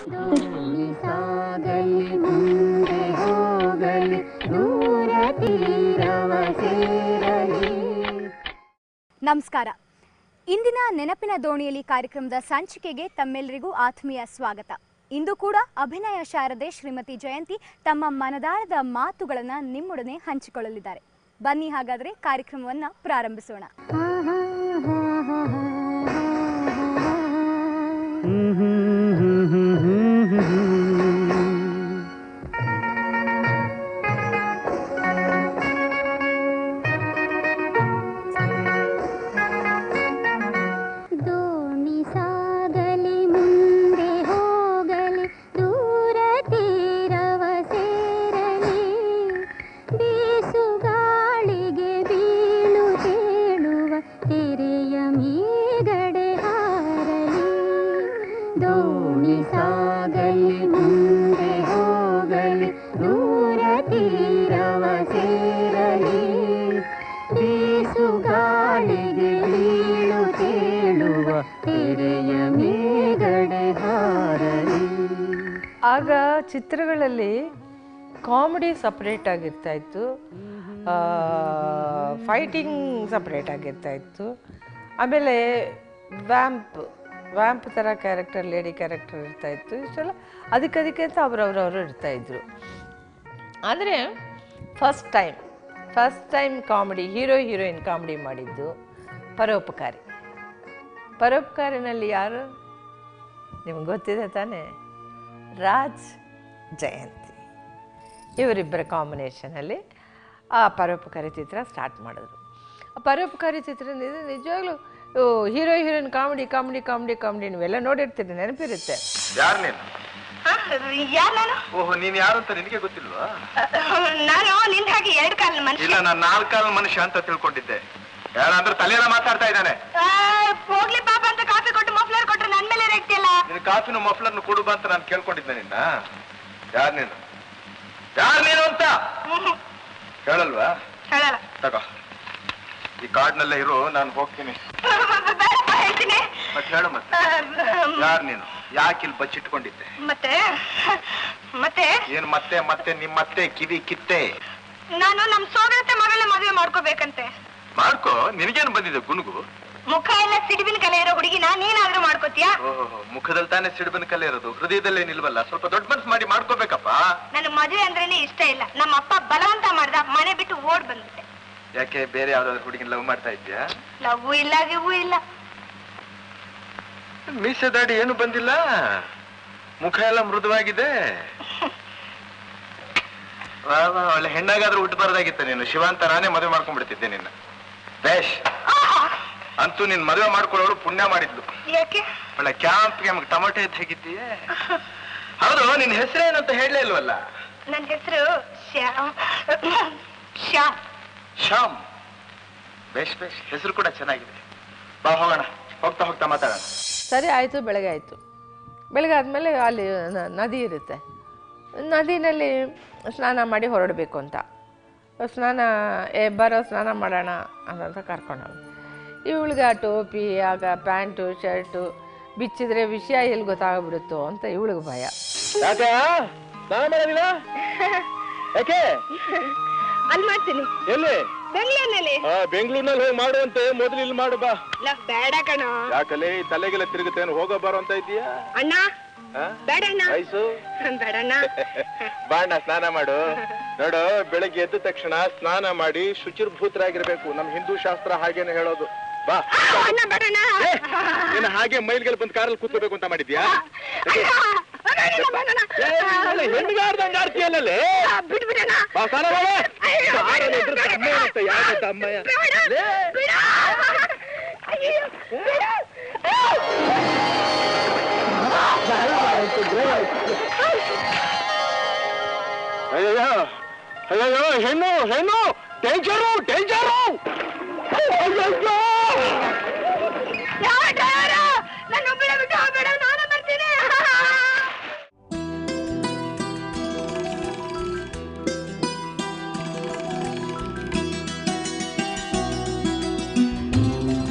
ದೋಣಿ ಸಾಗಲಿ ಮುಂದೆ ಹೋಗಲಿ ದೂರ ತೀರವ ಸೇರಲಿ ನಮಸ್ಕಾರ ಇಂದಿನ ನೆನಪಿನ ದೋಣಿಯಲ್ಲಿ ಕಾರ್ಯಕ್ರಮದ ಸಂಚಿಕೆಗೆ ತಮ್ಮೆಲ್ಲರಿಗೂ ಆತ್ಮೀಯ ಸ್ವಾಗತ ಇಂದು ಕೂಡ ಅಭಿನಯ ಶಾರದೆ ಶ್ರೀಮತಿ ಜಯಂತಿ ತಮ್ಮ ಮನದಾಳದ ಮಾತುಗಳನ್ನು ನಿಮ್ಮೊಡನೆ ಹಂಚಿಕೊಳ್ಳಲಿದ್ದಾರೆ ಬನ್ನಿ ಹಾಗಾದರೆ ಕಾರ್ಯಕ್ರಮವನ್ನು ಪ್ರಾರಂಭಿಸೋಣ ದೋಣಿ ಸಾಗಲಿ ಮುಂದೆ ಹೋಗಲಿ ದೂರ ತೀರವ ಸೇರಲಿ ಬೀಸುಗಾಳಿಗೆ ಬೀಳು ತೇಳುವ ತೆರೆಯ ಮೀಗಡೆ ಹಾರಲಿ ದೋಣಿ ಸಾಗಲಿ ಮುಂದೆ ಹೋಗಲಿ ದೂರ ತೀರವ ಸೇರಲಿ ಬೀಸುಗಾಳಿಗೆ ಬೀಳು ತೇಳುವ ತೆರೆಯ ಮೇಗಡೆ ಹಾರಲಿ ಆಗ ಚಿತ್ರಗಳಲ್ಲಿ ಕಾಮಿಡಿ ಸಪ್ರೇಟ್ ಆಗಿರ್ತಾ ಇತ್ತು ಫೈಟಿಂಗ್ ಸಪ್ರೇಟ್ ಆಗಿರ್ತಾ ಇತ್ತು ಆಮೇಲೆ ವ್ಯಾಂಪ್ ವ್ಯಾಂಪ್ ಥರ ಕ್ಯಾರೆಕ್ಟರ್ ಲೇಡಿ ಕ್ಯಾರೆಕ್ಟರ್ ಇರ್ತಾ ಇತ್ತು ಇಷ್ಟೆಲ್ಲ ಅದಕ್ಕದಕ್ಕೆ ಅಂತ ಅವರವರವರು ಇರ್ತಾ ಇದ್ರು ಆದರೆ first time first time comedy hero heroine comedy ಮಾಡಿದ್ದು ಪರೋಪಕಾರಿ ಪರೋಪಕಾರಿನಲ್ಲಿ ಯಾರು ನಿಮ್ಗೆ ಗೊತ್ತಿದೆ ತಾನೇ ರಾಜ್ ಜಯಂತಿ ಇವರಿಬ್ಬರ ಕಾಂಬಿನೇಷನಲ್ಲಿ ಆ ಪರೋಪಕಾರಿ ಚಿತ್ರ ಸ್ಟಾರ್ಟ್ ಮಾಡಿದ್ರು ಆ ಪರೋಪಕಾರಿ ಚಿತ್ರದಿಂದ ನಿಜವಾಗ್ಲೂ hero heroine comedy comedy comedy comedy ನೀವೆಲ್ಲ ನೋಡಿರ್ತೀರಿ ನೆನಪಿರುತ್ತೆ ಯಾರು ನೀನು ಯಾರು ನಾನು ಓಹೋ ನೀನ್ ಯಾರು ಅಂತ ನಿನಗೆ ಗೊತ್ತಿಲ್ವಾ ನಾನು ನಿಂದ ಹಾಗೆ ಎರಡು ಕಾಲ ಮನುಷ್ಯ ಇಲ್ಲ ನಾನು ನಾಲ್ಕಾಲ್ ಮನುಷ್ಯ ಅಂತ ತಿಳ್ಕೊಂಡಿದ್ದೆ ಯಾರಂದ್ರೆ ತಲೆಯೆಲ್ಲ ಮಾತಾಡ್ತಾ ಇದ್ದಾನೆ ಆ, ಹೋಗ್ಲಿ ಪಾಪ ಅಂತ ಕಾಫಿ ಕೊಟ್ಟು ಮಫ್ಲರ್ ಕೊಟ್ರೆ ನನ್ ಮೇಲೆ ರೇಗ್ತಿಯಲ್ಲ ನಿನ್ ಕಾಫಿನ ಮಫ್ಲರ್ನು ಕೊಡು ಬಾ ಅಂತ ನಾನು ಕೇಳ್ಕೊಂಡಿದ್ದೆ ನಿನ್ನ ಯಾರು ನೀನು ಯಾರು ನೀನು ಅಂತ ಹೇಳಲ್ವಾ ಹೇಳಲ್ಲ ತಗೋ ಈ ಕಾರ್ಡ್ನಲ್ಲೇ ಇರು ನಾನು ಹೋಗ್ತೀನಿ ಬೇಡಪ್ಪ ಹೇಳ್ತೀನಿ ಮತ್ತೆ ಹೇಳು ಮತ್ತೆ ಆ, ಯಾರು ನೀನು ಯಾಕೆ ಇಲ್ಲಿ ಬಚ್ಚಿಟ್ಕೊಂಡಿದ್ದೆ ಮತ್ತೆ ಮತ್ತೆ ಏನ್ ಮತ್ತೆ ಮತ್ತೆ ನಿಮ್ ಮತ್ತೆ ಕಿವಿ ಕಿತ್ತೆ ನಾನು ನಮ್ ಸೋದರತೆ ಮಗಳನ್ನ ಮದುವೆ ಮಾಡ್ಕೋಬೇಕಂತೆ ಮಾಡ್ಕೋ ನಿನಗೇನು ಬಂದಿದೆ ಗುನುಗು ಮುಖ ಎಲ್ಲ ಸಿಡಿಬಿನ ಕಲೆ ಇರೋ ಹುಡುಗಿನ ನೀನಾದ್ರೂ ಮಾಡ್ಕೋತೀಯಾ ಓಹೋ ಮುಖದಲ್ಲಿ ತಾನೇ ಸಿಡಿಬನ ಕಲೆ ಇರೋದು ಹೃದಯದಲ್ಲೇ ನಿಲ್ವಲ್ಲ ಸ್ವಲ್ಪ ದೊಡ್ಡ ಮನ್ಸು ಮಾಡಿ ಮಾಡ್ಕೋಬೇಕಪ್ಪ ನನಗ್ ಮದುವೆ ಅಂದ್ರೇನೆ ಇಷ್ಟ ಇಲ್ಲ ನಮ್ಮ ಅಪ್ಪ ಬಲವಂತ ಮಾಡ್ದ ಮನೆ ಬಿಟ್ಟು ಓಡ್ ಬಂದ್ಬಿಟ್ಟೆ ಯಾಕೆ ಬೇರೆ ಯಾವ್ದಾದ್ರು ಹುಡುಗಿನ ಲವ್ ಮಾಡ್ತಾ ಇದ್ಯಾ ಲವ್ವು ಇಲ್ಲ ಗಿವ್ವು ಇಲ್ಲ ಮೀಸೆ ದಾಡಿ ಏನು ಬಂದಿಲ್ಲ ಮುಖ ಎಲ್ಲ ಮೃದುವಾಗಿದೆ ವಾ, ವಾ, ಒಳ್ಳೆ ಹೆಣ್ಣಾಗಾದ್ರೂ ಹುಟ್ಟಬಾರ್ದಾಗಿತ್ತ ನೀನು ಶಿವ ಅಂತ ನಾನೇ ಮದುವೆ ಮಾಡ್ಕೊಂಡ್ಬಿಡ್ತಿದ್ದೆ ನಿನ್ನ ಬೇಷ್ ಅಂತೂ ನೀನ್ ಮದುವೆ ಮಾಡ್ಕೊಳ್ಳೋರು ಪುಣ್ಯ ಮಾಡಿದ್ಲು ಯಾಕೆ ಒಳ್ಳೆ ಕ್ಯಾಂಪ್ಗೆ ನಮಗೆ ಟೊಮೆಟೊ ಎದ್ದು ಹೇಗಿದ್ದೀಯೇ ಹೌದು ನಿನ್ನ ಹೆಸರೇನಂತ ಹೇಳಲೇ ಇಲ್ವಲ್ಲ ನನ್ನ ಹೆಸರು ಶ್ಯಾಮ್ ಶ್ಯಾಮ್ ಶ್ಯಾಮ್ ಬೇಷ್ ಬೇಷ್ ಹೆಸರು ಕೂಡ ಚೆನ್ನಾಗಿದೆ ಬಾ ಹೋಗೋಣ ಹೋಗ್ತಾ ಹೋಗ್ತಾ ಮಾತಾಡೋಣ ಸರಿ ಆಯಿತು ಬೆಳಗ್ಗೆ ಆಯಿತು ಬೆಳಗ್ಗೆ ಆದಮೇಲೆ ಅಲ್ಲಿ ನ- ನದಿ ಇರುತ್ತೆ ನದಿನಲ್ಲಿ ಸ್ನಾನ ಮಾಡಿ ಹೊರಡಬೇಕು ಅಂತ ಸ್ನಾನ ಏ ಬರೋ ಸ್ನಾನ ಮಾಡೋಣ ಅಂತ ಕರ್ಕೊಂಡು ಇವಳಿಗೆ ಆ ಟೋಪಿ ಆಗ ಪ್ಯಾಂಟು ಶರ್ಟು ಬಿಚ್ಚಿದ್ರೆ ವಿಷಯ ಎಲ್ಲಿ ಗೊತ್ತಾಗ್ಬಿಡುತ್ತೋ ಅಂತ ಇವಳಿಗೆ ಭಯ ಯಾಕೆ ಸ್ನಾನ ಮಾಡೋದಿಲ್ಲ ಯಾಕೆ ಅಲ್ಲಿ ಮಾಡ್ತೀನಿ ಎಲ್ಲಿ ಬೆಂಗಳೂರಿನಲ್ಲಿ ಬೆಂಗಳೂರಿನಲ್ಲಿ ಹೋಗಿ ಮಾಡುವಂತೆ ಮೊದಲು ಇಲ್ಲಿ ಮಾಡು ಬಾ ಇಲ್ಲ ಬೇಡ ಕಣ ಯಾಕಲೆ ಈ ತಲೆಗೆಲ್ಲ ತಿರುಗುತ್ತೇನು ಹೋಗೋ ಬರೋ ಅಂತ ಇದೀಯಾ ಅಣ್ಣ ಆ? ಬೇಡ ಅಣ್ಣ ವಯಸ್ಸು ಬೇಡ ಅಣ್ಣ ಬಾಣ ಸ್ನಾನ ಮಾಡು ನೋಡು ಬೆಳಗ್ಗೆ ಎದ್ದ ತಕ್ಷಣ ಸ್ನಾನ ಮಾಡಿ ಶುಚಿರ್ಭೂತರಾಗಿರ್ಬೇಕು ನಮ್ ಹಿಂದೂ ಶಾಸ್ತ್ರ ಹಾಗೇನೆ ಹೇಳೋದು ಬಾ ಅಣ್ಣ ಬೇಡ ಅಣ್ಣ ಏ, ನೀನು ಹಾಗೆ ಮೈಲ್ಗೆಲ್ ಬಂದು ಕಾರಲ್ಲಿ ಕೂತ್ಕೋಬೇಕು ಅಂತ ಮಾಡಿದ್ಯಾ ಹೆಣ್ಗಾರ್ದಂಗ ಆಡ್ತೀಯಲ್ಲೇ ಬಿಡ್ಬಿಡಣ ಬಾ ಸ್ನಾನ ಮಾಡು. ಕಾರಲ್ಲಿ ಇದ್ರೆ ತಮ್ಮ ಇರುತ್ತೆ, ಯಾಕೆ ತಮ್ಮಯ್ಯ? ಲೇ. ಅಯ್ಯಯ್ಯೋ ಅಯ್ಯಯ್ಯೋ ಹೆಣ್ಣು ಹೆಣ್ಣು ಡೇಂಜರು ಡೇಂಜರು ಅಯ್ಯಯ್ಯೋ ನನ್ನ ಒಬ್ಬಳೆ ಬಿಟ್ಟು ಹೋಗ್ಬೇಡ ನಾನು ಬರ್ತೀನಿ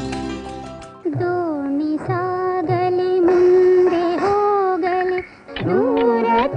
ದೋಣಿ ಸಾಗಲಿ ಮುಂದೆ ಹೋಗಲಿ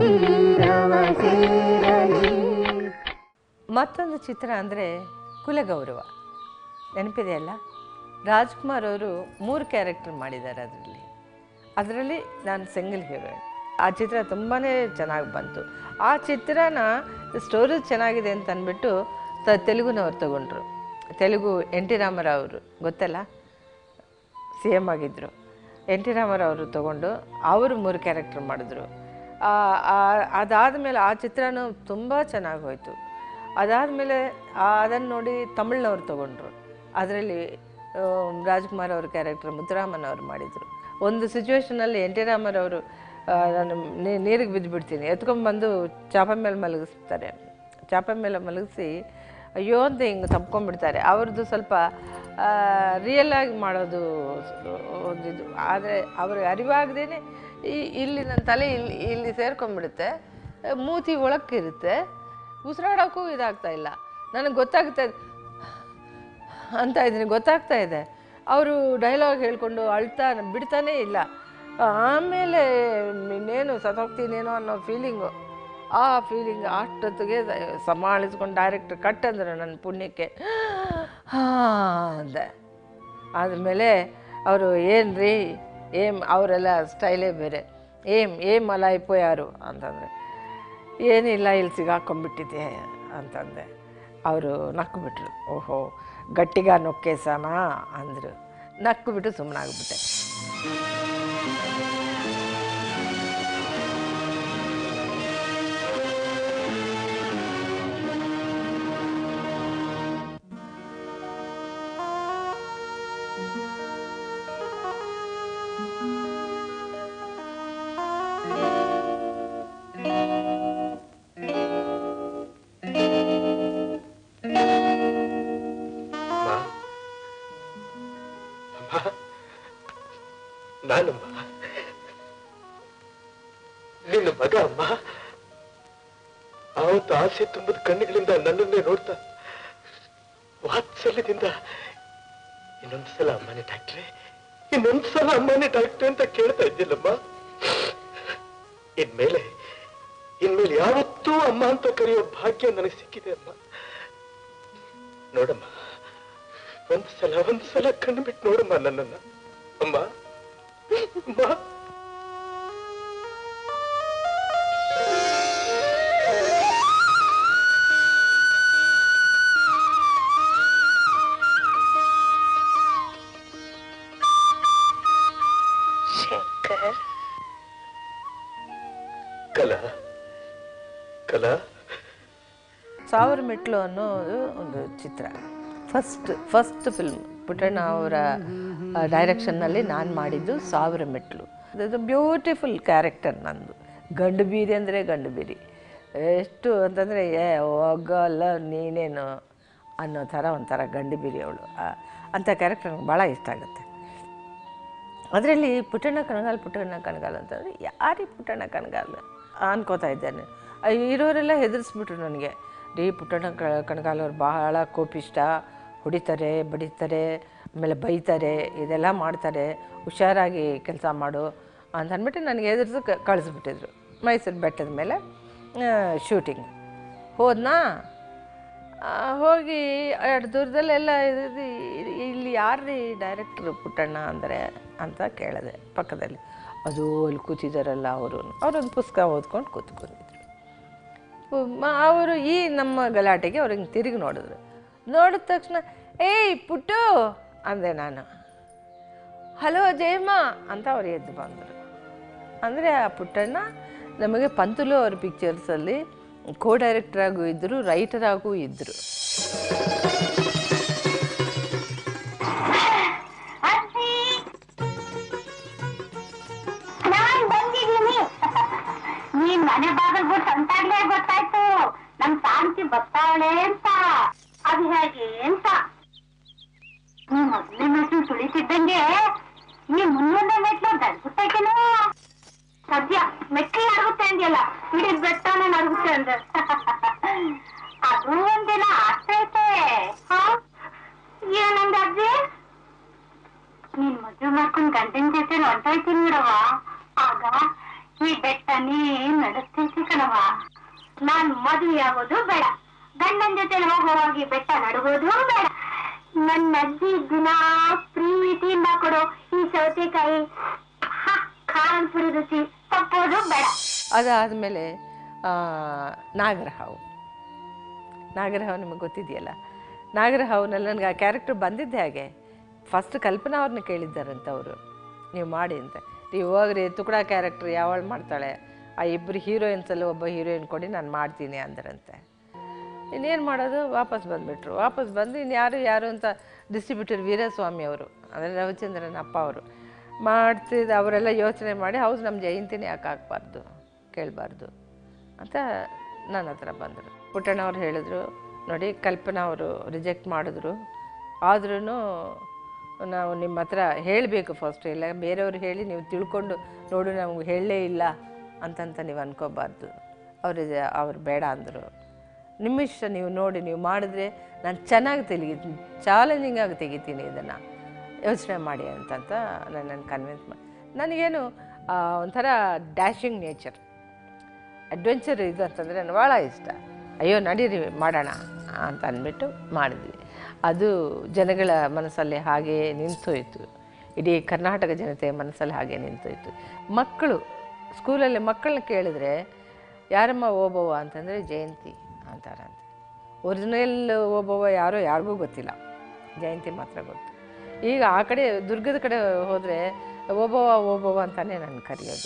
ತೀರವ ಸೇರಲಿ ಮತ್ತೊಂದು ಚಿತ್ರ ಅಂದರೆ ಕುಲಗೌರವ ನೆನಪಿದೆಯಲ್ಲ ರಾಜ್ಕುಮಾರ್ ಅವರು ಮೂರು ಕ್ಯಾರೆಕ್ಟರ್ ಮಾಡಿದ್ದಾರೆ ಅದರಲ್ಲಿ ಅದರಲ್ಲಿ ನಾನು ಸಿಂಗಲ್ ಹೀರೋಯಿನ್ ಆ ಚಿತ್ರ ತುಂಬಾ ಚೆನ್ನಾಗಿ ಬಂತು ಆ ಚಿತ್ರನ ಸ್ಟೋರಿ ಚೆನ್ನಾಗಿದೆ ಅಂತ ಅಂದ್ಬಿಟ್ಟು ತ ತೆಲುಗುನವ್ರು ತಗೊಂಡ್ರು ತೆಲುಗು ಎನ್ ಟಿ ರಾಮರಾವ್ ಅವರು ಗೊತ್ತಲ್ಲ ಸಿ ಎಮ್ ಆಗಿದ್ದರು ಎನ್ ಟಿ ರಾಮರಾವ್ ಅವರು ತೊಗೊಂಡು ಅವರು ಮೂರು ಕ್ಯಾರೆಕ್ಟರ್ ಮಾಡಿದ್ರು ಅದಾದಮೇಲೆ ಆ ಚಿತ್ರನೂ ತುಂಬ ಚೆನ್ನಾಗಿ ಹೋಯಿತು ಅದಾದಮೇಲೆ ಅದನ್ನು ನೋಡಿ ತಮಿಳ್ನವ್ರು ತೊಗೊಂಡ್ರು ಅದರಲ್ಲಿ ರಾಜ್ಕುಮಾರ್ ಅವ್ರ ಕ್ಯಾರೆಕ್ಟರ್ ಮುತ್ತುರಾಮನ್ ಅವರು ಮಾಡಿದರು ಒಂದು ಸಿಚುವೇಶನಲ್ಲಿ ಎನ್ ಟಿ ರಾಮರವರು ನಾನು ನೀ- ನೀರಿಗೆ ಬಿದ್ದುಬಿಡ್ತೀನಿ ಎತ್ಕೊಂಡ್ಬಂದು ಚಾಪ ಮೇಲೆ ಮಲಗಿಸ್ತಾರೆ ಚಾಪ ಮೇಲೆ ಮಲಗಿಸಿ ಅಯ್ಯೋ ಅಂತ ಹಿಂಗೆ ತಪ್ಕೊಂಡ್ಬಿಡ್ತಾರೆ ಅವ್ರದ್ದು ಸ್ವಲ್ಪ ರಿಯಲ್ ಆಗಿ ಮಾಡೋದು ಒಂದಿದು ಆದರೆ ಅವ್ರಿಗೆ ಅರಿವಾಗದೇ ಈ ಇಲ್ಲಿ ನನ್ನ ತಲೆ ಇಲ್ಲಿ ಇಲ್ಲಿ ಸೇರ್ಕೊಂಡ್ಬಿಡುತ್ತೆ ಮೂತಿ ಒಳಕ್ಕಿರುತ್ತೆ ಉಸಿರಾಡೋಕ್ಕೂ ಇದಾಗ್ತಾ ಇಲ್ಲ ನನಗೆ ಗೊತ್ತಾಗ್ತಾ ಇದೆ ಅಂತ ಇದ್ದೀನಿ ಗೊತ್ತಾಗ್ತಾ ಇದೆ ಅವರು ಡೈಲಾಗ್ ಹೇಳ್ಕೊಂಡು ಅಳ್ತಾ ಬಿಡ್ತಾನೇ ಇಲ್ಲ ಆಮೇಲೆ ಇನ್ನೇನು ಸತ್ತೋಗ್ತೀನೇನೋ ಅನ್ನೋ ಫೀಲಿಂಗು ಆ ಫೀಲಿಂಗ್ ಅಷ್ಟೊತ್ತಿಗೆ ಸಮಾಳಿಸ್ಕೊಂಡು ಡೈರೆಕ್ಟ್ರ್ ಕಟ್ ಅಂದ್ರೆ ನನ್ನ ಪುಣ್ಯಕ್ಕೆ ಹಾಂ ಅಂದೆ ಆದಮೇಲೆ ಅವರು ಏನು ರೀ ಏಮ್ ಅವರೆಲ್ಲ ಸ್ಟೈಲೇ ಬೇರೆ ಏಮ್ ಏಮ್ ಅಲ್ಲ ಯಾರು ಅಂತಂದರೆ ಏನಿಲ್ಲ ಇಲ್ಲಿ ಸಿಗಾಕೊಂಡ್ಬಿಟ್ಟಿದೆ ಅಂತಂದೆ ಅವರು ನಕ್ಕು ಬಿಟ್ರು ಓಹೋ ಗಟ್ಟಿಗ ನೊಕ್ಕೇಸನ ಅಂದರು ನಕ್ಕು ಬಿಟ್ಟು ಸುಮ್ಮನಾಗ್ಬಿಟ್ಟೆ ನಾನಮ್ಮ ನಿನ್ನ ಮಗ ಅಮ್ಮ ಅವತ್ತು ಆಸೆ ತುಂಬದ ಕಣ್ಣುಗಳಿಂದ ನನ್ನನ್ನೇ ನೋಡ್ತಾ ವಾತ್ಸಲ್ಯದಿಂದ ಇನ್ನೊಂದ್ಸಲ ಅಮ್ಮನೇ ಡಾಕ್ಟ್ರೆ ಇನ್ನೊಂದ್ಸಲ ಅಮ್ಮನೇ ಡಾಕ್ಟ್ರೆ ಅಂತ ಕೇಳ್ತಾ ಇದ್ದಿಲ್ಲಮ್ಮ ಇನ್ಮೇಲೆ ಇನ್ಮೇಲೆ ಯಾವತ್ತೂ ಅಮ್ಮ ಅಂತ ಕರೆಯೋ ಭಾಗ್ಯ ನನಗೆ ಸಿಕ್ಕಿದೆ ಅಮ್ಮ ನೋಡಮ್ಮ ಒಂದ್ಸಲ ಒಂದ್ಸಲ ಕಣ್ಣು ಬಿಟ್ಟು ನೋಡಮ್ಮ ನನ್ನನ್ನ ಅಮ್ಮ ಅಮ್ಮ ಶಂಕರ್ ಕಲಾ ಕಲಾ ಸಾವಿರ ಮೆಟ್ಲು ಅನ್ನೋದು ಒಂದು ಚಿತ್ರ ಫಸ್ಟ್ ಫಸ್ಟ್ ಫಿಲ್ಮ್ ಪುಟ್ಟಣ್ಣ ಅವರ ಡೈರೆಕ್ಷನ್ನಲ್ಲಿ ನಾನು ಮಾಡಿದ್ದು ಸಾವಿರ ಮೆಟ್ಲು ಅದು ಬ್ಯೂಟಿಫುಲ್ ಕ್ಯಾರೆಕ್ಟರ್ ನಂದು ಗಂಡು ಬೀರಿ ಅಂದರೆ ಗಂಡು ಬೀರಿ ಎಷ್ಟು ಅಂತಂದರೆ ಏ ಹೋಗಲ್ಲ ನೀನೇನು ಅನ್ನೋ ಥರ ಒಂಥರ ಗಂಡು ಬೀರಿ ಅವಳು ಅಂಥ ಕ್ಯಾರೆಕ್ಟರ್ ನಂಗೆ ಭಾಳ ಇಷ್ಟ ಆಗುತ್ತೆ ಅದರಲ್ಲಿ ಪುಟ್ಟಣ್ಣ ಕಣಗಾಲ್ ಪುಟ್ಟಣ್ಣ ಕಣಗಾಲ್ ಅಂತಂದರೆ ಯಾರೀ ಪುಟ್ಟಣ್ಣ ಕಣಗಾಲ್ ಅನ್ಕೋತಾ ಇದ್ದೇನೆ ಆ ಇರೋರೆಲ್ಲ ಹೆದರಿಸ್ಬಿಟ್ರು ನನಗೆ ರೀ ಪುಟ್ಟಣ್ಣ ಕ ಕಣಗಾಲ್ ಅವ್ರು ಬಹಳ ಕೋಪಿಷ್ಟ ಹೊಡಿತಾರೆ ಬಡಿತಾರೆ ಆಮೇಲೆ ಬೈತಾರೆ ಇದೆಲ್ಲ ಮಾಡ್ತಾರೆ ಹುಷಾರಾಗಿ ಕೆಲಸ ಮಾಡು ಅಂತ ಅಂದ್ಬಿಟ್ಟು ನನಗೆ ಎದುರಿಸಿ ಕಳಿಸ್ಬಿಟ್ಟಿದ್ರು ಮೈಸೂರು ಬೆಟ್ಟದ ಮೇಲೆ ಶೂಟಿಂಗ್ ಹೋದ್ನಾ ಆ, ಹೋಗಿ ಎರಡು ದೂರದಲ್ಲೆಲ್ಲ ಇದು ಇಲ್ಲಿ ಯಾರ್ರೀ ಡೈರೆಕ್ಟ್ರು ಪುಟ್ಟಣ್ಣ ಅಂದರೆ ಅಂತ ಕೇಳಿದೆ ಪಕ್ಕದಲ್ಲಿ ಅದು ಅಲ್ಲಿ ಕೂತಿದ್ದಾರಲ್ಲ ಅವರು ಅವರೊಂದು ಪುಸ್ತಕ ಓದ್ಕೊಂಡು ಕೂತ್ಕೊಂಡಿದ್ರು ಅವರು ಈ ನಮ್ಮ ಗಲಾಟೆಗೆ ಅವ್ರು ಹಿಂಗೆ ತಿರುಗಿ ನೋಡಿದ್ರು ನೋಡಿದ ತಕ್ಷಣ ಏಯ್ ಪುಟ್ಟು ಅಂದೆ ನಾನು ಹಲೋ ಜಯಮ್ಮ ಅಂತ ಅವ್ರು ಎದ್ದು ಬಂದರು ಅಂದರೆ ಆ ಪುಟ್ಟಣ್ಣ ನಮಗೆ ಪಂತುಲು ಅವ್ರ ಪಿಕ್ಚರ್ಸಲ್ಲಿ ಕೋ ಡೈರೆಕ್ಟರ್ ಆಗೂ ಇದ್ದರು ರೈಟರ್ ಆಗೂ ಇದ್ದರು ಅಜ್ಜಿ ನಾನ್ ಬಂದಿದ್ದೀನಿ ನೀನ್ ಮನೆ ಬಾಗಿಲು ಬಿಟ್ಟು ಅಂತಾಗ್ಲೇ ಗೊತ್ತಾಯ್ತು ನಮ್ ಶಾಂತಿ ಬರ್ತಾವಳೆ ಅಂತ ಅದು ಹೇಗೆ ಅಂತ ನೀ ಮೊದಲನೇ ಮೆಟ್ಲು ತುಳಿತಿದ್ದಂಗೆ ನೀ ಮುನ್ನೊಂದೇ ಮೆಟ್ಲು ದಡ್ಗುತ್ತೈತೇನೋ ಸದ್ಯ ಮೆಟ್ಲು ನಡುಗುತ್ತೆ ಅಂದ್ಯಲ್ಲ ಇಡೀ ಬೆಟ್ಟನೇ ನಡುಗುತ್ತೆ ಅಂದ ಅದು ಒಂದಿನ ಆಗ್ತೈತೆ ಹಾ ಏನಂದ ಅಜ್ಜಿ ನೀನ್ ಮದ್ವೆ ಮಾಡ್ಕೊಂಡ್ ಗಂಡನ್ ಜೊತೆ ಹೊಂಟೋಯ್ತೀನಿ ನೋಡವ ಆಗ ಈ ಬೆಟ್ಟನೇ ನಡೆಸ್ತೈತಿ ಕಣವ ನಾನ್ ಮದುವೆ ಆಗೋದು ಬೇಡ ಗಂಡನ ಜೊತೆ ಹೋಗುವಾಗ ಈ ಬೆಟ್ಟ ನಡುಗೋದು ಬೇಡ ನನ್ನ ಅಜ್ಜಿ ದಿನ ಪ್ರೀತಿಯಿಂದ ಕೊಡೋ ಈ ಸೌತೆಕಾಯಿ ಹ, ಖಾರನ್ ಪುರಿ ರುಚಿ ತಪ್ಪೋದು ಬೇಡ ಅದಾದಮೇಲೆ ನಾಗರಹಾವು ನಾಗರಹಾವು ನಿಮಗೆ ಗೊತ್ತಿದೆಯಲ್ಲ ನಾಗರಹಾವ್ನಲ್ಲಿ ನನಗೆ ಆ ಕ್ಯಾರೆಕ್ಟರ್ ಬಂದಿದ್ದೆ ಹಾಗೆ ಫಸ್ಟ್ ಕಲ್ಪನಾ ಅವ್ರನ್ನ ಕೇಳಿದ್ದಾರಂತ ಅವರು ನೀವು ಮಾಡಿ ಅಂತ ನೀವು ಹೋಗ್ರಿ ತುಕಡ ಕ್ಯಾರೆಕ್ಟರ್ ಯಾವಳು ಮಾಡ್ತಾಳೆ ಆ ಇಬ್ಬರು ಹೀರೋಯಿನ್ಸಲ್ಲಿ ಒಬ್ಬ ಹೀರೋಯಿನ್ ಕೊಡಿ ನಾನು ಮಾಡ್ತೀನಿ ಅಂದರಂತೆ ಇನ್ನೇನು ಮಾಡೋದು ವಾಪಸ್ ಬಂದುಬಿಟ್ರು ವಾಪಸ್ ಬಂದು ಇನ್ನು ಯಾರು ಯಾರು ಅಂತ ಡಿಸ್ಟ್ರಿಬ್ಯೂಟರ್ ವೀರಸ್ವಾಮಿ ಅವರು ಅಂದರೆ ರವಿಚಂದ್ರನ್ ಅಪ್ಪ ಅವರು ಮಾಡ್ತಿದ್ದ ಅವರೆಲ್ಲ ಯೋಚನೆ ಮಾಡಿ ಹೌದು ನಮ್ಮ ಜಯಂತಿನೇ ಯಾಕೆ ಹಾಕ್ಬಾರ್ದು ಕೇಳಬಾರ್ದು ಅಂತ ನನ್ನ ಹತ್ರ ಬಂದರು ಪುಟ್ಟಣ್ಣ ಅವ್ರು ಹೇಳಿದ್ರು ನೋಡಿ ಕಲ್ಪನಾ ಅವರು ರಿಜೆಕ್ಟ್ ಮಾಡಿದ್ರು ಆದ್ರೂ ನಾವು ನಿಮ್ಮ ಹತ್ರ ಹೇಳಬೇಕು ಫಸ್ಟ್ ಇಲ್ಲ ಬೇರೆಯವ್ರು ಹೇಳಿ ನೀವು ತಿಳ್ಕೊಂಡು ನೋಡು ನಮ್ಗೆ ಹೇಳಲೇ ಇಲ್ಲ ಅಂತಂತ ನೀವು ಅನ್ಕೋಬಾರ್ದು ಅವ್ರು ಅವ್ರು ಬೇಡ ಅಂದರು ನಿಮ್ಮ ಇಷ್ಟ ನೀವು ನೋಡಿ ನೀವು ಮಾಡಿದ್ರೆ ನಾನು ಚೆನ್ನಾಗಿ ತೆಗಿತೀನಿ ಚಾಲೆಂಜಿಂಗ್ ಆಗಿ ತೆಗಿತೀನಿ ಇದನ್ನು ಯೋಚನೆ ಮಾಡಿ ಅಂತಂತ ನನ್ನನ್ನು ಕನ್ವಿನ್ಸ್ ಮಾಡಿ ನನಗೇನು ಆ, ಒಂಥರ ಡ್ಯಾಶಿಂಗ್ ನೇಚರ್ ಅಡ್ವೆಂಚರ್ ಇದು ಅಂತಂದರೆ ನನಗೆ ಭಾಳ ಇಷ್ಟ ಅಯ್ಯೋ ನಡೀರಿ ಮಾಡೋಣ ಅಂತ ಅಂದ್ಬಿಟ್ಟು ಮಾಡಿದ್ವಿ ಅದು ಜನಗಳ ಮನಸ್ಸಲ್ಲಿ ಹಾಗೇ ನಿಂತೋಯ್ತು ಇಡೀ ಕರ್ನಾಟಕ ಜನತೆಯ ಮನಸ್ಸಲ್ಲಿ ಹಾಗೆ ನಿಂತೋಯ್ತು ಮಕ್ಕಳು ಸ್ಕೂಲಲ್ಲಿ ಮಕ್ಕಳನ್ನ ಕೇಳಿದ್ರೆ ಯಾರಮ್ಮ ಓಬವ್ವ ಅಂತಂದರೆ ಜಯಂತಿ ಅಂತಾರಂತೆ ಒರಿಜಿನಲ್ ಓಬವ್ವ ಯಾರೋ ಯಾರಿಗೂ ಗೊತ್ತಿಲ್ಲ ಜಯಂತಿ ಮಾತ್ರ ಗೊತ್ತು ಈಗ ಆ ಕಡೆ ದುರ್ಗದ ಕಡೆ ಹೋದರೆ ಓಬವ್ವ ಓಬವ್ವ ಅಂತಾನೆ ನಾನು ಕರೆಯೋದು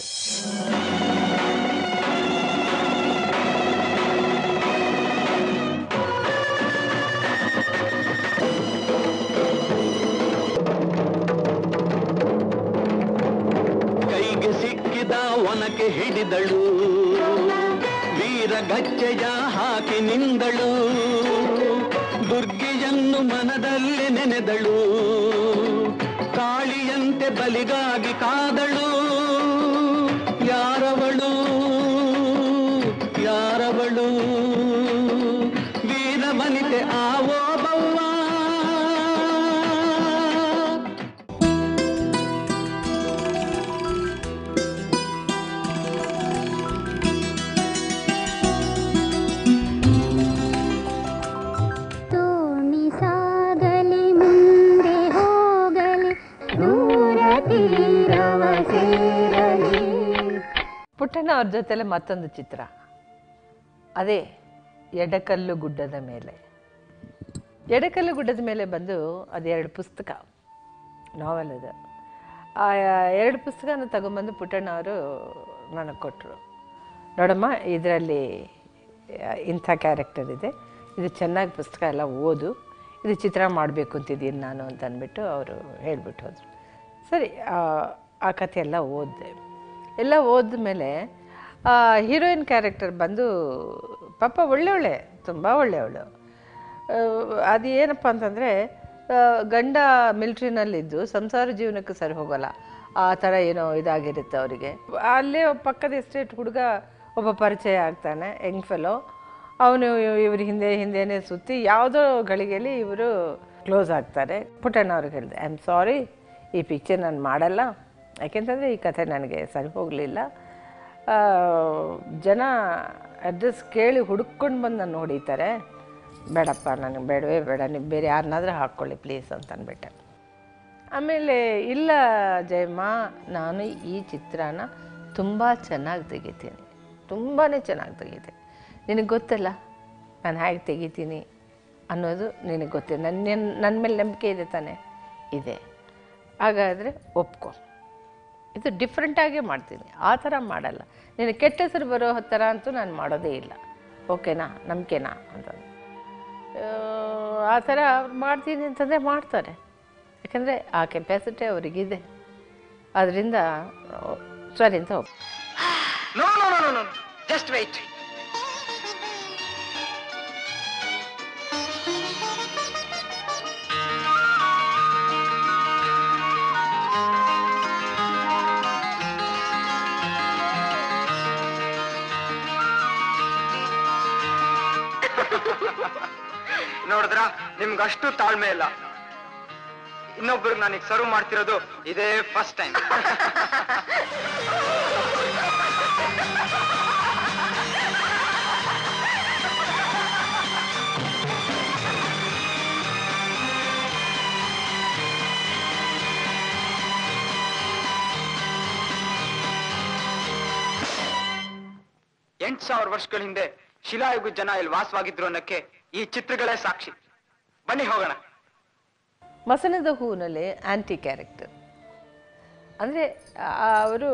ಕೈಗೆ ಸಿಕ್ಕಿದ ಒನಕೆ ಹಿಡಿದಳು ವೀರ ಗಚ್ಚೆಯ ಹಾಕಿ ನಿಂದಳು ದುರ್ಗೆಯನ್ನು ಮನದಲ್ಲಿ ನೆನೆದಳು ಕಾಳಿಯಂತೆ ಬಲಿಗಾಗಿ ಕಾದಳು ಯಾರವಳು ಯಾರವಳು ವೀರ ವನಿತೆ ಆವೋ ಬವ್ವ ತೋಣಿ ಸಾಗಲಿ ಮುಂದೆ ಹೋಗಲಿ ದೂರ ತೀರವ ಸೇರಲಿ ಪುಟ್ಟಣ್ಣ ಅವ್ರ ಜೊತೆಲೆ ಮತ್ತೊಂದು ಚಿತ್ರ ಅದೇ ಎಡಕಲ್ಲು ಗುಡ್ಡದ ಮೇಲೆ ಎಡಕಲ್ಲು ಗುಡ್ಡದ ಮೇಲೆ ಬಂದು ಅದು ಎರಡು ಪುಸ್ತಕ ನಾವೆಲ್ ಅದು ಆ ಎರಡು ಪುಸ್ತಕನ ತಗೊಂಬಂದು ಪುಟ್ಟಣ್ಣ ಅವರು ನನಗೆ ಕೊಟ್ಟರು ನೋಡಮ್ಮ ಇದರಲ್ಲಿ ಇಂಥ ಕ್ಯಾರೆಕ್ಟರ್ ಇದೆ ಇದು ಚೆನ್ನಾಗಿ ಪುಸ್ತಕ ಎಲ್ಲ ಓದು ಇದು ಚಿತ್ರ ಮಾಡಬೇಕು ಅಂತಿದ್ದೀನಿ ನಾನು ಅಂತ ಅಂದ್ಬಿಟ್ಟು ಅವರು ಹೇಳ್ಬಿಟ್ಟು ಹೋದರು ಸರಿ ಆ- ಆ ಕಥೆ ಎಲ್ಲ ಓದಿದೆ ಎಲ್ಲ ಓದಿದ್ಮೇಲೆ ಹೀರೋಯಿನ್ ಕ್ಯಾರೆಕ್ಟರ್ ಬಂದು ಪಾಪ ಒಳ್ಳೆಯವಳೆ ತುಂಬ ಒಳ್ಳೆಯವಳು ಅದು ಏನಪ್ಪ ಅಂತಂದರೆ ಗಂಡ ಮಿಲ್ಟ್ರಿನಲ್ಲಿದ್ದು ಸಂಸಾರ ಜೀವನಕ್ಕೆ ಸರಿ ಹೋಗೋಲ್ಲ ಆ ಥರ ಏನೋ ಇದಾಗಿರುತ್ತೆ ಅವರಿಗೆ ಅಲ್ಲೇ ಒಬ್ಬ ಪಕ್ಕದ ಎಸ್ಟೇಟ್ ಹುಡುಗ ಒಬ್ಬ ಪರಿಚಯ ಆಗ್ತಾನೆ ಯಂಗ್ ಫೆಲೋ ಅವನು ಇವ್ರ ಹಿಂದೆ ಹಿಂದೆನೇ ಸುತ್ತಿ ಯಾವುದೋ ಗಳಿಗೆಯಲ್ಲಿ ಇವರು ಕ್ಲೋಸ್ ಆಗ್ತಾರೆ ಪುಟ್ಟಣ್ಣ ಅವ್ರಿಗೆ ಹೇಳಿದೆ ಐ ಆಮ್ ಸಾರಿ ಈ ಪಿಕ್ಚರ್ ನಾನು ಮಾಡಲ್ಲ ಯಾಕೆಂತಂದರೆ ಈ ಕಥೆ ನನಗೆ ಸರಿ ಹೋಗಲಿಲ್ಲ ಜನ ಅಡ್ರೆಸ್ ಕೇಳಿ ಹುಡುಕೊಂಡು ಬಂದು ನಾನು ಹೊಡಿತಾರೆ ಬೇಡಪ್ಪ ನನಗೆ ಬೇಡವೇ ಬೇಡ ನೀವು ಬೇರೆ ಯಾರನ್ನಾದ್ರೂ ಹಾಕ್ಕೊಳ್ಳಿ ಪ್ಲೀಸ್ ಅಂತ ಅಂದ್ಬಿಟ್ಟೆ ಆಮೇಲೆ ಇಲ್ಲ ಜಯಮ್ಮ ನಾನು ಈ ಚಿತ್ರನ ತುಂಬ ಚೆನ್ನಾಗಿ ತೆಗಿತೀನಿ ತುಂಬಾ ಚೆನ್ನಾಗಿ ತೆಗಿತೀನಿ ನಿನಗೆ ಗೊತ್ತಲ್ಲ ನಾನು ಹೇಗೆ ತೆಗಿತೀನಿ ಅನ್ನೋದು ನಿನಗೆ ಗೊತ್ತಿದೆ ನನ್ನ ನನ್ನ ಮೇಲೆ ನಂಬಿಕೆ ಇದೆ ತಾನೆ ಇದೆ ಹಾಗಾದರೆ ಒಪ್ಕೊ ಇದು ಡಿಫ್ರೆಂಟಾಗೇ ಮಾಡ್ತೀನಿ ಆ ಥರ ಮಾಡಲ್ಲ ನೀನು ಕೆಟ್ಟ ಹೆಸರು ಬರೋ ಥರ ಅಂತೂ ನಾನು ಮಾಡೋದೇ ಇಲ್ಲ ಓಕೆನಾ ನಂಬಿಕೆನಾ ಅಂತ ಆ, ಆ ಥರ ಅವ್ರು ಮಾಡ್ತೀನಿ ಅಂತಂದರೆ ಮಾಡ್ತಾರೆ ಯಾಕಂದರೆ ಆ ಕೆಪಾಸಿಟಿ ಅವರಿಗಿದೆ ಅದರಿಂದ ಸರಿ ಅಂತ ಹೋಗಿ no no no no just wait ನೋಡಿದ್ರ ನಿಮ್ಗಷ್ಟು ತಾಳ್ಮೆ ಇಲ್ಲ ಇನ್ನೊಬ್ರಿಗೆ ನಾನೀಗ ಸರ್ವ್ ಮಾಡ್ತಿರೋದು ಇದೇ ಫಸ್ಟ್ ಟೈಮ್ ಎಂಟು ಸಾವಿರ ವರ್ಷಗಳ ಹಿಂದೆ ಶಿಲಾಯುಗ ಜನ ಇಲ್ಲಿ ವಾಸವಾಗಿದ್ರು ಅನ್ನಕ್ಕೆ ಈ ಚಿತ್ರಗಳೇ ಸಾಕ್ಷಿ ಬನ್ನಿ ಹೋಗೋಣ ಮಸನದ ಹೂವಿನಲ್ಲಿ ಆ್ಯಂಟಿ ಕ್ಯಾರೆಕ್ಟರ್ ಅಂದರೆ ಅವರು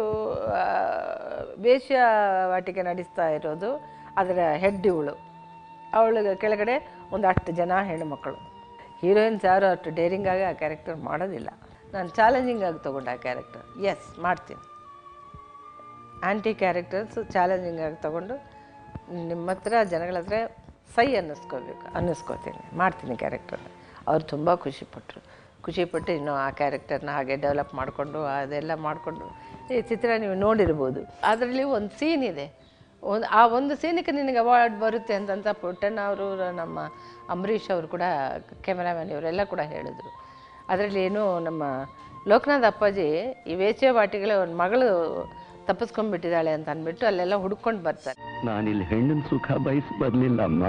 ವೇಶ್ಯಾವಾಟಿಕೆ ನಡೆಸ್ತಾ ಇರೋದು ಅದರ ಹೆಡ್ ಇವಳು ಅವಳ ಕೆಳಗಡೆ ಒಂದು ಅಷ್ಟು ಜನ ಹೆಣ್ಣುಮಕ್ಕಳು ಹೀರೋಯಿನ್ಸ್ ಯಾರು ಅಷ್ಟು ಡೇರಿಂಗ್ ಆಗಿ ಆ ಕ್ಯಾರೆಕ್ಟರ್ ಮಾಡೋದಿಲ್ಲ ನಾನು ಚಾಲೆಂಜಿಂಗ್ ಆಗಿ ತೊಗೊಂಡೆ ಆ ಕ್ಯಾರೆಕ್ಟರ್ ಎಸ್ ಮಾಡ್ತೀನಿ ಆ್ಯಂಟಿ ಕ್ಯಾರೆಕ್ಟರ್ಸ್ ಚಾಲೆಂಜಿಂಗ್ ಆಗಿ ತೊಗೊಂಡು ನಿಮ್ಮ ಹತ್ರ ಜನಗಳ ಹತ್ರ ಸೈ ಅನ್ನಿಸ್ಕೋಬೇಕು ಅನ್ನಿಸ್ಕೋತೀನಿ ಮಾಡ್ತೀನಿ ಕ್ಯಾರೆಕ್ಟರ್ನ ಅವ್ರು ತುಂಬ ಖುಷಿಪಟ್ಟರು ಖುಷಿಪಟ್ಟು ಇನ್ನು ಆ ಕ್ಯಾರೆಕ್ಟರ್ನ ಹಾಗೆ ಡೆವಲಪ್ ಮಾಡಿಕೊಂಡು ಅದೆಲ್ಲ ಮಾಡಿಕೊಂಡು ಈ ಚಿತ್ರ ನೀವು ನೋಡಿರ್ಬೋದು ಅದರಲ್ಲಿ ಒಂದು ಸೀನ್ ಇದೆ ಒಂದು ಆ ಒಂದು ಸೀನಿಗೆ ನಿನಗೆ ಅವಾರ್ಡ್ ಬರುತ್ತೆ ಅಂತಂತ ಪುಟ್ಟಣ್ಣ ಅವರು ನಮ್ಮ ಅಂಬರೀಷ್ ಅವರು ಕೂಡ ಕ್ಯಾಮರಾಮ್ಯಾನ್ ಇವರೆಲ್ಲ ಕೂಡ ಹೇಳಿದರು ಅದರಲ್ಲಿ ಏನು ನಮ್ಮ ಲೋಕನಾಥ್ ಅಪ್ಪಾಜಿ ಈ ವೇಶ್ಯಾವಾಟಿಗಳ ಒಂದು ಮಗಳು ತಪ್ಪಿಸ್ಕೊಂಡ್ಬಿಟ್ಟಿದ್ದಾಳೆ ಅಂತ ಅಂದ್ಬಿಟ್ಟು ಅಲ್ಲೆಲ್ಲ ಹುಡ್ಕೊಂಡು ಬರ್ತಾರೆ ನಾನಿಲ್ಲಿ ಹೆಣ್ಣಿನ ಸುಖ ಬಯಸಿ ಬರ್ಲಿಲ್ಲ ಅಮ್ಮ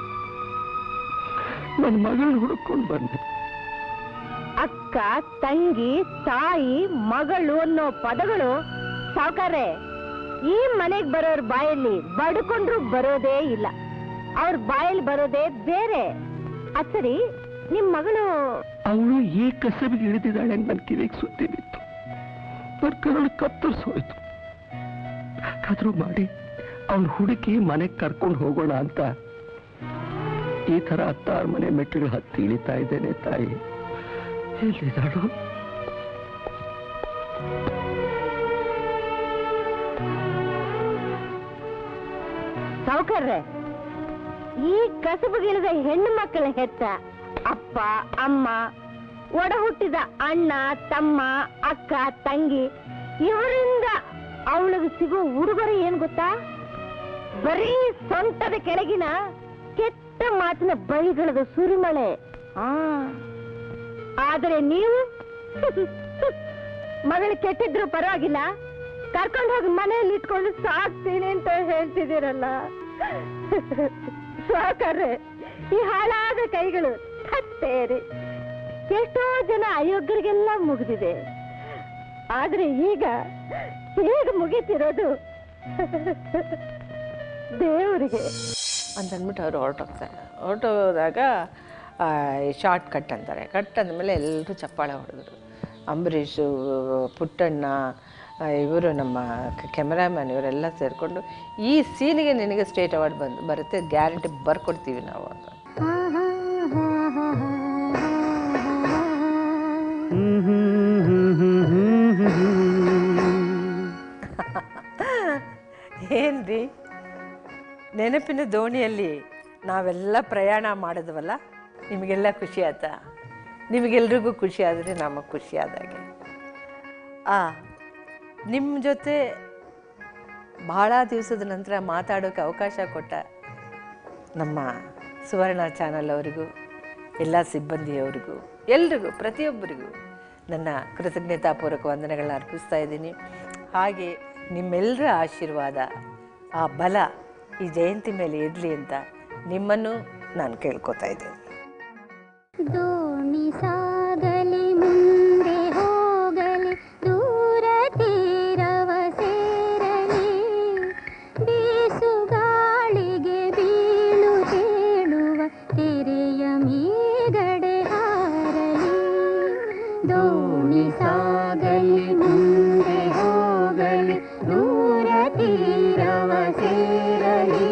ನನ್ನ ಮಗಳನ್ನ ಹುಡುಕೊಂಡು ಬಂದೆ ಅಕ್ಕ ತಂಗಿ ತಾಯಿ ಮಗಳು ಅನ್ನೋ ಪದಗಳು ಸಾವುಕಾರೆ ಈ ಮನೆಗ್ ಬರೋರ್ ಬಾಯಲ್ಲಿ ಬಡ್ಕೊಂಡ್ರು ಬರೋದೇ ಇಲ್ಲ ಅವ್ರ ಬಾಯಲ್ಲಿ ಬರೋದೇ ಬೇರೆ ಅದ್ ಸರಿ ನಿಮ್ ಮಗಳು ಅವಳು ಈ ಕಸಬಿಗೆ ಇಳಿದಿದ್ದಾಳೆ ಅಂತ ನನ್ನ ಕಿವಿಗೆ ಸುದ್ದಿ ಬಿತ್ತು ನನ್ನ ಕರಳು ಕತ್ತರಿಸೋಯ್ತು ಯಾಕಾದ್ರೂ ಮಾಡಿ ಅವಳು ಹುಡುಕಿ ಮನೆಗೆ ಕರ್ಕೊಂಡು ಹೋಗೋಣ ಅಂತ ಈ ತರ ಹತ್ತಾರು ಮನೆ ಮೆಟ್ಟಿಲು ಹತ್ತಿ ಇಳಿತಾ ಇದ್ದೇನೆ ತಾಯಿ ಎಲ್ಲಿದ್ದಾಳು ಸಾವುಕಾರ್ರೆ ಈ ಕಸಬುಗಿಳಿದ ಹೆಣ್ಣು ಮಕ್ಕಳ ಹೆತ್ತ ಅಪ್ಪ ಅಮ್ಮ ಒಡ ಹುಟ್ಟಿದ ಅಣ್ಣ ತಮ್ಮ ಅಕ್ಕ ತಂಗಿ ಇವರಿಂದ ಅವಳಿಗೆ ಸಿಗೋ ಉಡುಗೊರೆ ಏನ್ ಗೊತ್ತಾ ಬರೀ ಸೊಂಟದ ಕೆಳಗಿನ ಕೆಟ್ಟ ಮಾತಿನ ಬೈಗಳದ ಸುರಿಮಳೆ ಆ ಆದರೆ ನೀವು ಮಗಳು ಕೆಟ್ಟಿದ್ರು ಪರವಾಗಿಲ್ಲ ಕರ್ಕೊಂಡು ಹೋಗಿ ಮನೆಯಲ್ಲಿ ಇಟ್ಕೊಂಡು ಸಾಕ್ತೀನಿ ಅಂತ ಹೇಳ್ತಿದ್ದೀರಲ್ಲ ಸಾಕಾರೆ ಈ ಹಾಳಾದ ಕೈಗಳು ಹತ್ತೇರಿ ಎಷ್ಟೋ ಜನ ಅಯೋಗ್ಯರಿಗೆಲ್ಲ ಮುಗಿದಿದೆ ಆದ್ರೆ ಈಗ ಹೇಗೆ ಮುಗಿತಿರೋದು ದೇವರಿಗೆ ಅಂತಂದ್ಬಿಟ್ಟು ಅವರು ಹೊರಟೋಗ್ತಾರೆ ಹೊರಟೋದಾಗ ಶಾರ್ಟ್ ಕಟ್ ಅಂತಾರೆ ಕಟ್ ಅಂದಮೇಲೆ ಎಲ್ಲರೂ ಚಪ್ಪಾಳೆ ಹೊಡೆದ್ರು ಅಂಬರೀಷು ಪುಟ್ಟಣ್ಣ ಇವರು ನಮ್ಮ ಕ್ಯಾಮ್ರಾಮ್ಯಾನ್ ಇವರೆಲ್ಲ ಸೇರಿಕೊಂಡು ಈ ಸೀನಿಗೆ ನಿನಗೆ ಸ್ಟೇಟ್ ಅವಾರ್ಡ್ ಬಂದು ಬರುತ್ತೆ ಗ್ಯಾರಂಟಿ ಬರ್ಕೊಡ್ತೀವಿ ನಾವು ಅಂತ ಏನ್ರಿ ನೆನಪಿನ ದೋಣಿಯಲ್ಲಿ ನಾವೆಲ್ಲ ಪ್ರಯಾಣ ಮಾಡಿದ್ವಲ್ಲ ನಿಮಗೆಲ್ಲ ಖುಷಿ ಆಯ್ತಾ ನಿಮಗೆಲ್ರಿಗೂ ಖುಷಿ ಆದರೆ ನಮಗೆ ಖುಷಿ ಆದಾಗೆ ಆ ನಿಮ್ಮ ಜೊತೆ ಭಾಳ ದಿವಸದ ನಂತರ ಮಾತಾಡೋಕ್ಕೆ ಅವಕಾಶ ಕೊಟ್ಟ ನಮ್ಮ ಸುವರ್ಣ ಚಾನಲ್ ಅವರಿಗೂ ಎಲ್ಲ ಸಿಬ್ಬಂದಿಯವರಿಗೂ ಎಲ್ರಿಗೂ ಪ್ರತಿಯೊಬ್ಬರಿಗೂ ನನ್ನ ಕೃತಜ್ಞತಾಪೂರ್ವಕ ವಂದನೆಗಳನ್ನ ಅರ್ಪಿಸ್ತಾ ಇದ್ದೀನಿ ಹಾಗೆ ನಿಮ್ಮೆಲ್ಲರ ಆಶೀರ್ವಾದ ಆ ಬಲ ಈ ಜಯಂತಿ ಮೇಲೆ ಇರಲಿ ಅಂತ ನಿಮ್ಮನ್ನು ನಾನು ಕೇಳ್ಕೊತಾ ಇದ್ದೇನೆ ದೋಣಿ ಸಾಗಲಿ ಮುಂದೆ ಹೋಗಲಿ ದೂರ ತೀರವ ಸೇರಲಿ ಬೀಸುಗಾಳಿಗೆ ಬೀಳು ತೇಳುವ ತೆರೆಯ ಮೀಗಡೆ ಹಾರಲಿ ದೋಣಿ ಸಾಗಲಿ ಮುಂದೆ ಹೋಗಲಿ ದೂರ ತೀರವ ಸೇರಲಿ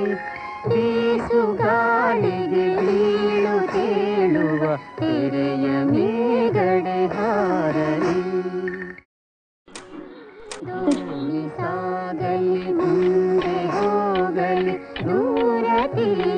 ಬೀಸುಗಾಳಿಗೆ ಬೀಳು ತೇಳುವ ತೆರೆಯ ಮೇಗಡೆ ಹಾರಲಿ ದೋಣಿ ಸಾಗಲಿ ಮುಂದೆ ಹೋಗಲಿ ದೂರ ತೀರ